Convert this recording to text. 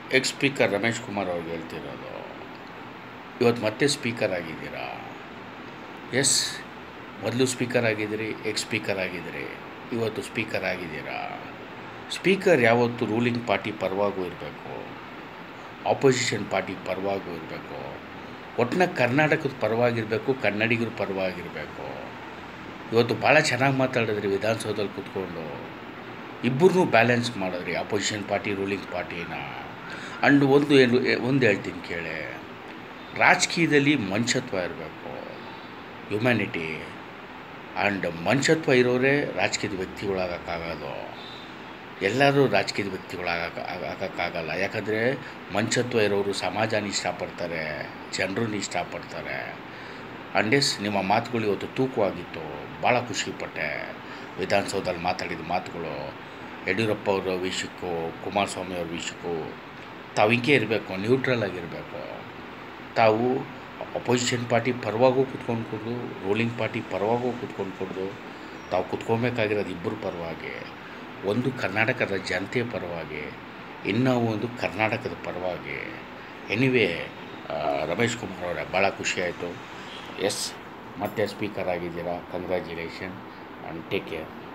X speaker Ramesh Kumar ಅವ್ರಿಗೆ ಹೇಳ್ತಿರೋದು ಇವತ್ತು ಮತ್ತೆ ಸ್ಪೀಕರ್ ಆಗಿದ್ದೀರಾ ಎಸ್ ಮೊದಲು ಸ್ಪೀಕರ್ ಆಗಿದ್ದೀರಿ ಎಕ್ಸ್ ಸ್ಪೀಕರ್ ಆಗಿದ್ದೀರಿ ಇವತ್ತು ಸ್ಪೀಕರ್ ಆಗಿದ್ದೀರಾ ಸ್ಪೀಕರ್ ಯಾವತ್ತು ರೂಲಿಂಗ್ ಪಾರ್ಟಿ ಪರವಾಗೂ ಇರಬೇಕು ಆಪೋಸಿಷನ್ ಪಾರ್ಟಿ ಪರವಾಗೂ ಇರಬೇಕು ಒಟ್ಟಿನ ಕರ್ನಾಟಕದ ಪರವಾಗಿರಬೇಕು ಕನ್ನಡಿಗರ ಪರವಾಗಿರಬೇಕು ಇವತ್ತು ಭಾಳ ಚೆನ್ನಾಗಿ ಮಾತಾಡಿದ್ರಿ ವಿಧಾನಸೌಧದಲ್ಲಿ ಕೂತ್ಕೊಂಡು ಇಬ್ಬರನ್ನೂ ಬ್ಯಾಲೆನ್ಸ್ ಮಾಡಿದ್ರಿ ಅಪೋಸಿಷನ್ ಪಾರ್ಟಿ ರೂಲಿಂಗ್ ಪಾರ್ಟಿನ ಅಂಡ್ ಒಂದು ಏನು ಒಂದು ಹೇಳ್ತೀನಿ ಕೇಳಿ ರಾಜಕೀಯದಲ್ಲಿ ಮನುಷ್ಯತ್ವ ಇರಬೇಕು ಹ್ಯುಮ್ಯಾನಿಟಿ ಆ್ಯಂಡ್ ಮನುಷ್ಯತ್ವ ಇರೋರೇ ರಾಜಕೀಯದ ವ್ಯಕ್ತಿಗಳಾಗೋಕ್ಕಾಗೋದು ಎಲ್ಲರೂ ರಾಜಕೀಯದ ವ್ಯಕ್ತಿಗಳಾಗಕ್ಕೆ ಆಗೋಕ್ಕಾಗಲ್ಲ ಯಾಕಂದರೆ ಮನುಷ್ಯತ್ವ ಇರೋರು ಸಮಾಜನ ಇಷ್ಟಪಡ್ತಾರೆ ಜನರನ್ನ ಇಷ್ಟಪಡ್ತಾರೆ ಆ್ಯಂಡ್ ಎಸ್ ನಿಮ್ಮ ಮಾತುಗಳು ಇವತ್ತು ತೂಕವಾಗಿತ್ತು ಭಾಳ ಖುಷಿಪಟ್ಟೆ ವಿಧಾನಸೌಧದಲ್ಲಿ ಮಾತಾಡಿದ ಮಾತುಗಳು ಯಡಿಯೂರಪ್ಪ ಅವರ ವಿಷಯಕ್ಕೂ ಕುಮಾರಸ್ವಾಮಿ ಅವ್ರ ವಿಷಯಕ್ಕೂ ತಾವು ಹಿಂಗೆ ಇರಬೇಕು ನ್ಯೂಟ್ರಲ್ ಆಗಿರಬೇಕು ತಾವು ಅಪೋಸಿಷನ್ ಪಾರ್ಟಿ ಪರವಾಗೂ ಕುತ್ಕೊಂಡು ಕೊಡೋದು ರೂಲಿಂಗ್ ಪಾರ್ಟಿ ಪರವಾಗೂ ಕುತ್ಕೊಂಡು ಕೊಡೋದು ತಾವು ಕುತ್ಕೊಬೇಕಾಗಿರೋದು ಇಬ್ಬರು ಪರವಾಗಿ ಒಂದು ಕರ್ನಾಟಕದ ಜನತೆಯ ಪರವಾಗಿ ಇನ್ನೂ ಒಂದು ಕರ್ನಾಟಕದ ಪರವಾಗಿ ಎನಿವೇ ರಮೇಶ್ ಕುಮಾರ್ ಅವರೇ ಭಾಳ ಖುಷಿಯಾಯಿತು ಎಸ್ ಮತ್ತೆ ಸ್ಪೀಕರ್ ಆಗಿದ್ದೀರಾ ಕಂಗ್ರ್ಯಾಚುಲೇಷನ್ ಆ್ಯಂಡ್ ಟೇಕ್ ಕೇರ್